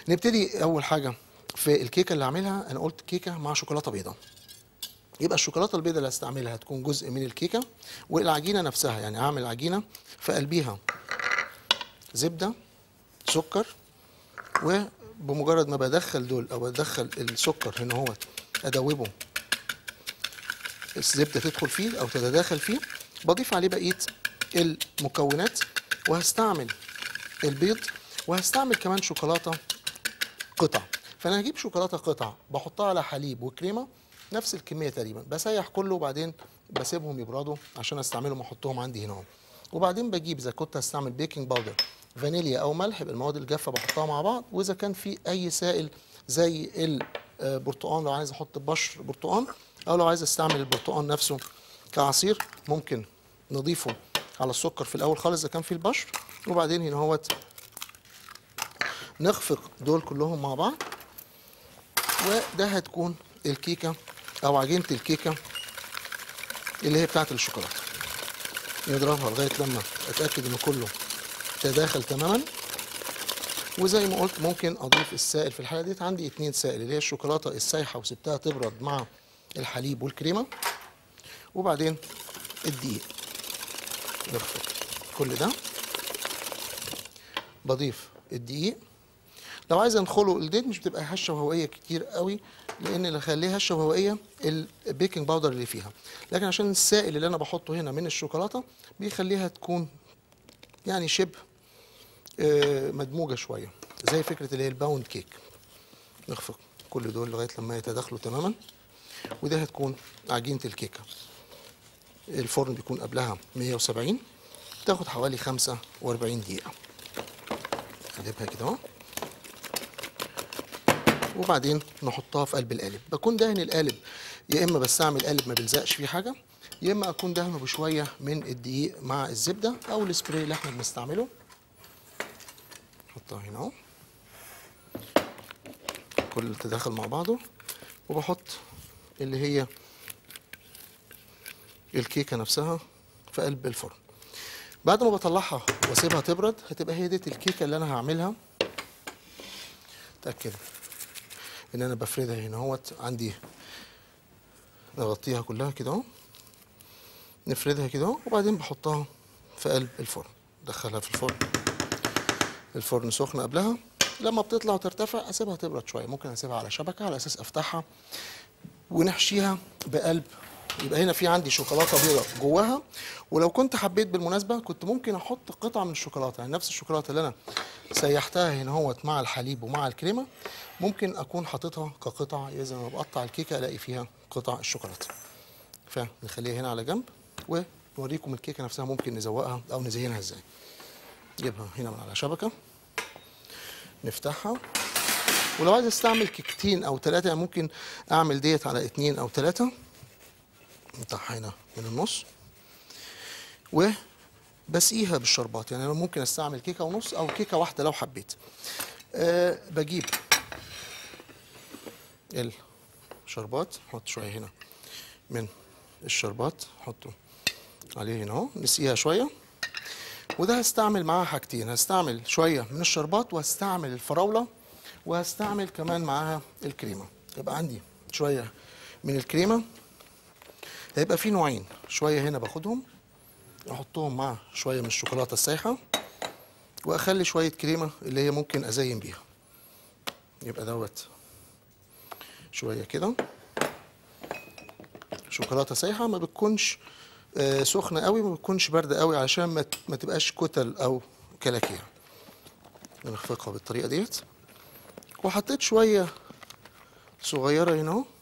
نبتدي اول حاجه في الكيكه اللي هعملها انا قلت كيكه مع شوكولاته بيضاء يبقى الشوكولاته البيضاء اللي هستعملها هتكون جزء من الكيكه والعجينه نفسها يعني اعمل عجينه في قلبيها زبده سكر وبمجرد ما بدخل دول او بدخل السكر هنا هو ادوبه الزبده تدخل فيه او تتداخل فيه بضيف عليه بقيه المكونات وهستعمل البيض وهستعمل كمان شوكولاته قطع فانا هجيب شوكولاته قطع بحطها على حليب وكريمه نفس الكميه تقريبا بسيح كله وبعدين بسيبهم يبردوا عشان استعملهم واحطهم عندي هنا اهو وبعدين بجيب اذا كنت هستعمل بيكنج باودر فانيليا او ملح يبقى المواد الجافه بحطها مع بعض واذا كان في اي سائل زي البرتقال لو عايز احط بشر برتقال او لو عايز استعمل البرتقال نفسه كعصير ممكن نضيفه على السكر في الاول خالص اذا كان في البشر وبعدين هنا اهوت نخفق دول كلهم مع بعض وده هتكون الكيكه او عجينه الكيكه اللي هي بتاعت الشوكولاته نضربها لغايه لما اتاكد ان كله تداخل تماما وزي ما قلت ممكن اضيف السائل في الحاله ديت عندي اتنين سائل اللي هي الشوكولاته السايحه وسبتها تبرد مع الحليب والكريمه وبعدين الدقيق نخفق كل ده بضيف الدقيق لو عايز انخله الديت مش بتبقى هشه وهوائيه كتير قوي لان اللي خليها هشه وهوائيه البيكنج باودر اللي فيها لكن عشان السائل اللي انا بحطه هنا من الشوكولاته بيخليها تكون يعني شبه آه، مدموجه شويه زي فكره اللي هي الباوند كيك نخفق كل دول لغايه لما يتداخلوا تماما وده هتكون عجينه الكيكه الفرن بيكون قبلها 170 تاخد حوالي 45 دقيقه نقلبها كده اهو وبعدين نحطها في قلب القالب بكون دهن القالب يا اما بستعمل قالب ما بيلزقش فيه حاجه يا اما اكون دهنه بشويه من الدقيق مع الزبده او السبراي اللي احنا بنستعمله نحطها هنا اهو كل تداخل مع بعضه وبحط اللي هي الكيكه نفسها في قلب الفرن بعد ما بطلعها واسيبها تبرد هتبقى هي ديت الكيكه اللي انا هعملها اتاكد ان انا بفردها هنا اهوت عندي نغطيها كلها كده اهو نفردها كده اهو وبعدين بحطها في قلب الفرن ادخلها في الفرن الفرن سخن قبلها لما بتطلع وترتفع اسيبها تبرد شويه ممكن اسيبها على شبكه على اساس افتحها ونحشيها بقلب يبقى هنا في عندي شوكولاته بيضاء جواها ولو كنت حبيت بالمناسبه كنت ممكن احط قطعه من الشوكولاته يعني نفس الشوكولاته اللي انا سيحتها هنا اهوت مع الحليب ومع الكريمه ممكن اكون حاططها كقطع اذا ما بقطع الكيكه الاقي فيها قطع الشوكولاته فنخليها هنا على جنب ونوريكم الكيكه نفسها ممكن نزوقها او نزينها ازاي نجيبها هنا من على شبكه نفتحها ولو عايز استعمل كيكتين او ثلاثه يعني ممكن اعمل ديت على اتنين او ثلاثه نفتحها هنا من النص وبسقيها بالشربات يعني انا ممكن استعمل كيكه ونص او كيكه واحده لو حبيت أه بجيب الشربات احط شويه هنا من الشربات احطه عليه هنا اهو نسقيها شويه وده هستعمل معاها حاجتين هستعمل شويه من الشربات وهستعمل الفراوله وهستعمل كمان معاها الكريمه يبقى عندي شويه من الكريمه هيبقى في نوعين شويه هنا باخدهم احطهم مع شويه من الشوكولاته السايحه واخلي شويه كريمه اللي هي ممكن ازين بيها يبقى دوت شويه كده شوكولاته سايحه ما بتكونش آه، سخنه قوي ما بتكونش بارده قوي علشان ما ت- ما تبقاش كتل او كلاكيع نخفقها بالطريقه ديت وحطيت شويه صغيره هنا اهو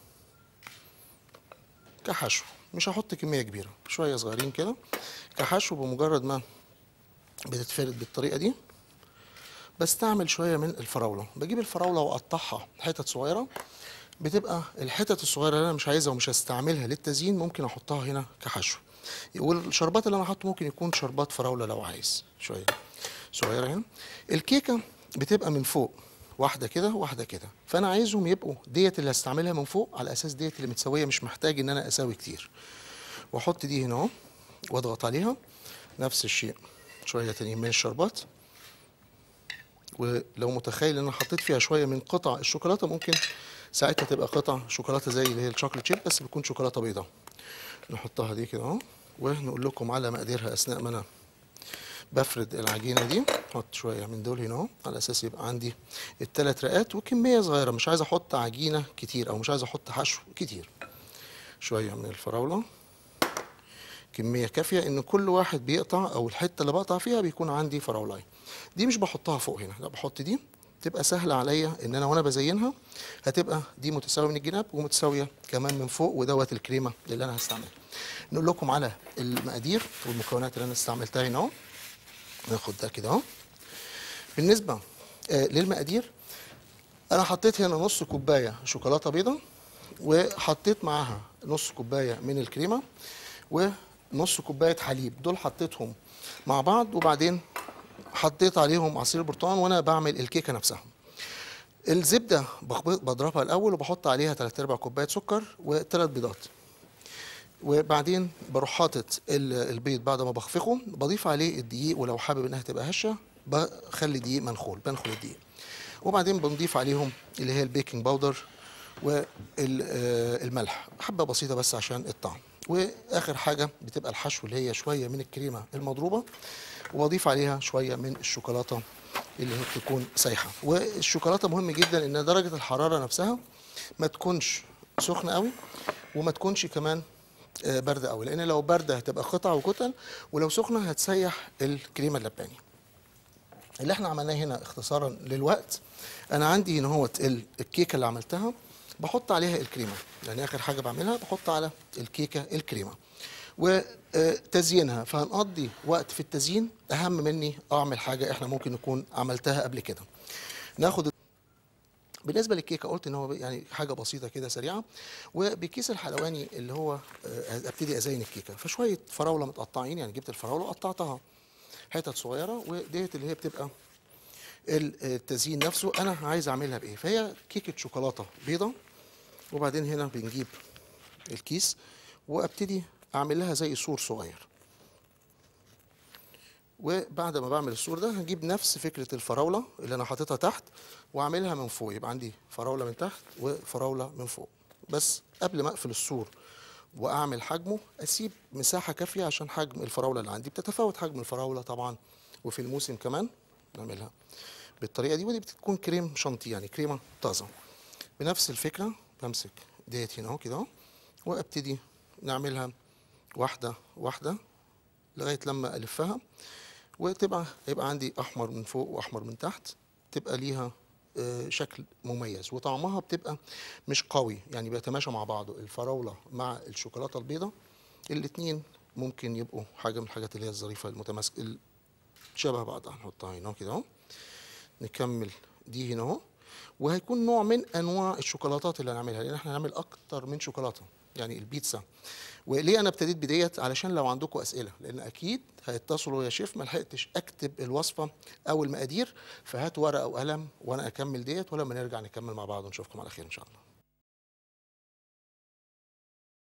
كحشو مش هحط كميه كبيره شويه صغيرين كده كحشو بمجرد ما بتتفرد بالطريقه دي بستعمل شويه من الفراوله بجيب الفراوله واقطعها حتت صغيره بتبقى الحتت الصغيره اللي انا مش عايزها ومش هستعملها للتزيين ممكن احطها هنا كحشو والشربات اللي انا حاطه ممكن يكون شربات فراوله لو عايز شويه صغيره هنا الكيكه بتبقى من فوق واحده كده واحده كده فانا عايزهم يبقوا ديت اللي هستعملها من فوق على اساس ديت اللي متسويه مش محتاج ان انا اسوي كتير واحط دي هنا اهو واضغط عليها نفس الشيء شويه تانيين من الشربات ولو متخيل ان انا حطيت فيها شويه من قطع الشوكولاته ممكن ساعتها تبقى قطع شوكولاته زي اللي هي الشوكليت شيب بس بتكون شوكولاته بيضاء نحطها دي كده اهو ونقول لكم على مقاديرها اثناء ما انا بفرد العجينه دي احط شويه من دول هنا اهو على اساس يبقى عندي الثلاث رقات وكميه صغيره مش عايز احط عجينه كتير او مش عايز احط حشو كتير شويه من الفراوله كميه كافيه ان كل واحد بيقطع او الحته اللي بقطع فيها بيكون عندي فراولايه دي مش بحطها فوق هنا لا بحط دي تبقى سهله عليا ان انا وانا بزينها هتبقى دي متساويه من الجناب ومتساويه كمان من فوق ودوت الكريمه اللي انا هستعملها نقول لكم على المقادير والمكونات اللي انا استعملتها هنا اهو ناخد ده كده اهو بالنسبه آه للمقادير انا حطيت هنا نص كوبايه شوكولاته بيضاء وحطيت معاها نص كوبايه من الكريمه ونص كوبايه حليب دول حطيتهم مع بعض وبعدين حطيت عليهم عصير برتقال وانا بعمل الكيكه نفسها الزبده بخبط- بضربها الاول وبحط عليها 3 ارباع كوبايه سكر وثلاث بيضات وبعدين بروح حاطط ال- البيض بعد ما بخفقه بضيف عليه الدقيق ولو حابب انها تبقى هشه بخلي دقيق منخول بنخل الدقيق وبعدين بنضيف عليهم اللي هي البيكنج باودر والملح حبه بسيطه بس عشان الطعم واخر حاجه بتبقى الحشو اللي هي شويه من الكريمه المضروبه واضيف عليها شويه من الشوكولاته اللي هي بتكون سايحه والشوكولاته مهم جدا ان درجه الحراره نفسها ما تكونش سخنه قوي وما تكونش كمان آه، بارده قوي لان لو بارده هتبقى قطع وكتل ولو سخنه هتسيح الكريمه اللباني اللي احنا عملناه هنا اختصارا للوقت انا عندي هنا هوت ال- الكيكه اللي عملتها بحط عليها الكريمه يعني اخر حاجه بعملها بحط على الكيكه الكريمه وتزيينها فهنقضي وقت في التزيين اهم مني اعمل حاجه احنا ممكن نكون عملتها قبل كده ناخد بالنسبه للكيكه قلت ان هو يعني حاجه بسيطه كده سريعه وبكيس الحلواني اللي هو آه، ابتدي ازين الكيكه فشويه فراوله متقطعين يعني جبت الفراوله وقطعتها حتت صغيره وديت اللي هي بتبقى ال- التزيين نفسه انا عايز اعملها بايه فهي كيكه شوكولاته بيضه وبعدين هنا بنجيب الكيس وابتدي اعمل لها زي سور صغير وبعد ما بعمل السور ده هجيب نفس فكره الفراوله اللي انا حاططها تحت واعملها من فوق يبقى عندي فراوله من تحت وفراوله من فوق بس قبل ما اقفل السور واعمل حجمه اسيب مساحه كافيه عشان حجم الفراوله اللي عندي بتتفاوت حجم الفراوله طبعا وفي الموسم كمان نعملها بالطريقه دي ودي بتكون كريم شانتيه يعني كريمه طازه بنفس الفكره بمسك ديت هنا اهو كده اهو وابتدي نعملها واحده واحده لغايه لما الفها وتبقى يبقى عندي احمر من فوق واحمر من تحت تبقى ليها آه، شكل مميز وطعمها بتبقى مش قوي يعني بيتماشى مع بعضه الفراوله مع الشوكولاته البيضاء الاتنين ممكن يبقوا حاجه من الحاجات اللي هي الظريفه المتماسكه ال- شبه بعض هنحطها هنا كده اهو نكمل دي هنا اهو وهيكون نوع من انواع الشوكولاتات اللي هنعملها لان احنا هنعمل اكتر من شوكولاته يعني البيتزا وليه انا ابتديت بديت علشان لو عندكم اسئله لان اكيد هيتصلوا يا شيف ما لحقتش اكتب الوصفه او المقادير فهات ورقه وقلم وانا اكمل ديت ولما نرجع نكمل مع بعض ونشوفكم على خير ان شاء الله